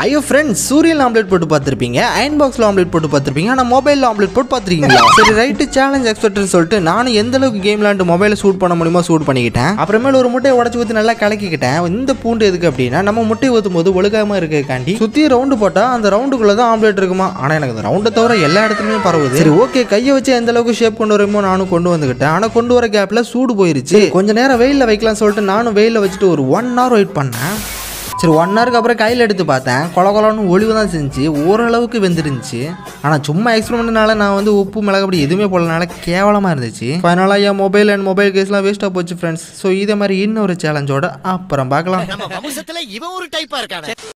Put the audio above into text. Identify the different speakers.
Speaker 1: ஐயோ ஃப்ரெண்ட்ஸ் சூரியன் ஆம்லெட் போட்டு பார்த்துருப்பீங்க அயன் பாக்ஸில் ஆம்லெட் போட்டு பார்த்துருப்பீங்க ஆனால் மொபைலில் ஆம்லெட் போட்டு பார்த்துருக்கீங்களா சரி ரைட்டு சேலஞ்ச் எக்ஸ்பெக்ட்னு சொல்லிட்டு நானும் எந்த அளவுக்கு கேம் விளாண்டு மொபைலை சூட் பண்ண முடியுமோ சூட் பண்ணிக்கிட்டேன் அப்புறமேல ஒரு முட்டையை உடச்சி ஊற்றி நல்லா கலக்கிக்கிட்டேன் இந்த பூண்டு எதுக்கு அப்படின்னா நம்ம முட்டையை ஊற்றும் போது ஒழுகாம இருக்கக்காண்டி சுற்றி ரவுண்டு போட்டால் அந்த ரவுண்டுக்குள்ளே தான் ஆம்லெட் இருக்குமா ஆனால் எனக்கு அந்த ரவுண்டை தவிர எல்லா இடத்துலையுமே பரவுது சரி ஓகே கையை வச்சு எந்த அளவுக்கு ஷேப் கொண்டு வரமோ நானும் கொண்டு வந்துக்கிட்டேன் ஆனால் கொண்டு வர கேப்பில் சூடு போயிருச்சு கொஞ்ச நேரம் வெயிலில் வைக்கலாம்னு சொல்லிட்டு நானும் வெயிலில் வச்சுட்டு ஒரு ஒன் ஹவர் வெயிட் பண்ணேன் சரி ஒன் ஹவருக்கு அப்புறம் கையில் எடுத்து பார்த்தேன் கொல கொலன்னு ஒளிவு தான் செஞ்சு ஓரளவுக்கு வெந்துருந்துச்சு ஆனால் சும்மா எக்ஸ்பெரிமெண்ட்னால நான் வந்து உப்பு மிளகு அப்படி எதுவுமே போடலனால கேவலமாக இருந்துச்சு ஃபைனலாக என் மொபைல் அண்ட் மொபைல் கேஸ்லாம் வேஸ்ட்டாக போச்சு ஃப்ரெண்ட்ஸ் ஸோ இதே மாதிரி இன்னொரு சேலஞ்சோட அப்புறம் பார்க்கலாம்
Speaker 2: நம்ம வம்சத்துல இவன் ஒரு டைப்பா இருக்கானே